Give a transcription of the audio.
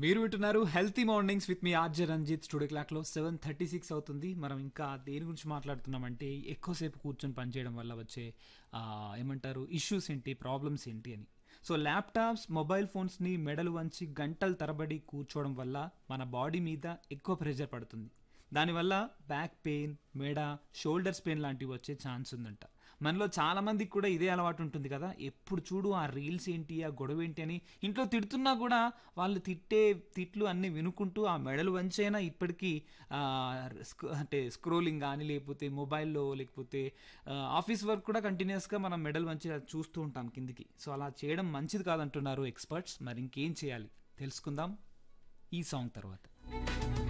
మీరు వింటున్నారు healthy mornings with మీ ఆర్జే రంజిత్ స్టూడియో క్లాక్లో సెవెన్ థర్టీ సిక్స్ అవుతుంది మనం ఇంకా దేని గురించి మాట్లాడుతున్నామంటే ఎక్కువసేపు కూర్చొని పనిచేయడం వల్ల వచ్చే ఆ, ఏమంటారు ఇష్యూస్ ఏంటి ప్రాబ్లమ్స్ ఏంటి అని సో ల్యాప్టాప్స్ మొబైల్ ఫోన్స్ని మెడలు వంచి గంటల తరబడి కూర్చోవడం వల్ల మన బాడీ మీద ఎక్కువ ప్రెషర్ పడుతుంది దానివల్ల బ్యాక్ పెయిన్ మెడ షోల్డర్స్ పెయిన్ లాంటివి వచ్చే ఛాన్స్ ఉందంట మనలో చాలా మందికి కూడా ఇదే అలవాటు ఉంటుంది కదా ఎప్పుడు చూడు ఆ రీల్స్ ఏంటి ఆ గొడవ ఏంటి అని ఇంట్లో తిడుతున్నా కూడా వాళ్ళు తిట్టే తిట్లు అన్నీ వినుకుంటూ ఆ మెడలు వంచైనా ఇప్పటికీ ఆ, స్క్- అంటే స్క్రోలింగ్ కానీ లేకపోతే మొబైల్లో లేకపోతే ఆ, ఆఫీస్ వర్క్ కూడా కంటిన్యూస్గా మనం మెడల్ వంచి అది చూస్తూ ఉంటాం కిందికి సో అలా చేయడం మంచిది కాదంటున్నారు ఎక్స్పర్ట్స్ మరి ఇంకేం చేయాలి తెలుసుకుందాం ఈ సాంగ్ తర్వాత